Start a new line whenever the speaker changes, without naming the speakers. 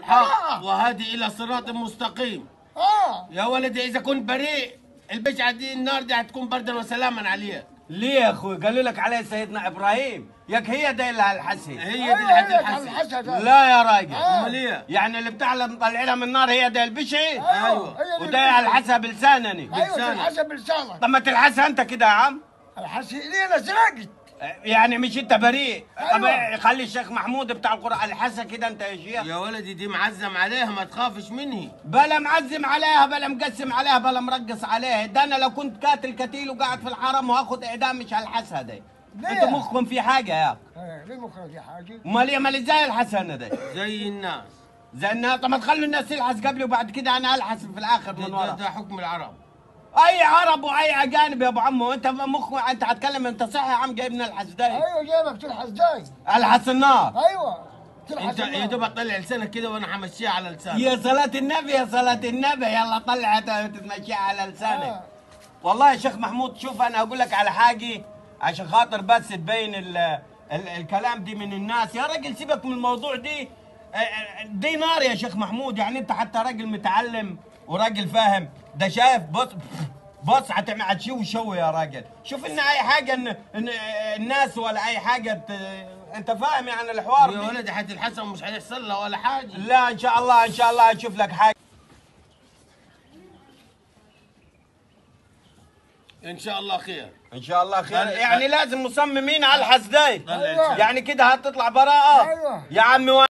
حق
آه.
وهدي الى صراط مستقيم
اه
يا ولدي اذا كنت بريء البشعه دي النار دي هتكون بردا وسلاما عليك
ليه يا اخوي قالوا لك عليه سيدنا ابراهيم ياك هي دي اللي الحسي
هي دي
أيوة،
الحد
هي كان
الحسن
الحسد
لا يا راجل
آه.
امال ايه
يعني اللي بتاع مطلعينها من النار هي دي البشعي
أيوة.
هي دي
وده على حسب لسانني
ايوه
بلسانك.
تنحسب بلسانك
طب ما تلحسها انت كده يا عم
الحسي ليه انا سرقت
يعني مش انت بريء طب
أيوة.
خلي الشيخ محمود بتاع القران الحسا كده انت يا شيخ
يا ولدي دي معزم عليها ما تخافش مني
بلا معزم عليها بلا مقسم عليها بلا مرقص عليها ده انا لو كنت قاتل كتيل وقاعد في الحرم واخد اعدام مش هالحسها دي
ليه؟
انتوا مخكم في حاجه يا اخي
آه، ليه مخرج يا حاجي
امال ايه امال ازاي الحسنه دي
زي الناس
زي انها طب ما تخلوا الناس تلحس قبلي وبعد كده انا الحس في الاخر
ده,
من
ده,
ورا
ده حكم العرب
اي عرب واي اجانب يا ابو عمو انت مخ انت هتكلم انت صح يا عم جايبنا الحس ده
ايوه جايبك تلحس داي
الحس النار
ايوه تلحس
انت يا
النار.
دوب طلع لسانك كده وانا همشيها على لسانك
يا صلاة النبي يا صلاة النبي يلا طلع تتمشي على لسانك
آه.
والله يا شيخ محمود شوف انا اقول لك على حاجه عشان خاطر بس تبين ال ال الكلام دي من الناس يا راجل سيبك من الموضوع دي آه، آه، دي نار يا شيخ محمود يعني انت حتى راجل متعلم وراجل فاهم ده شايف بص بص هتعمل هتشي وشو يا راجل شوف ان اي حاجه ان, إن الناس ولا اي حاجه ت... انت فاهم يعني الحوار
يا
دي
ولدي حتلحسن ومش هيحصل لها ولا حاجه
لا ان شاء الله ان شاء الله نشوف لك حاجه
ان شاء الله خير
ان شاء الله خير
طلع-
يعني لازم مصممين على الحسداي
طلع
أيوة.
لسانك.
يعني كده هتطلع براءة
أيوة.
يا عمي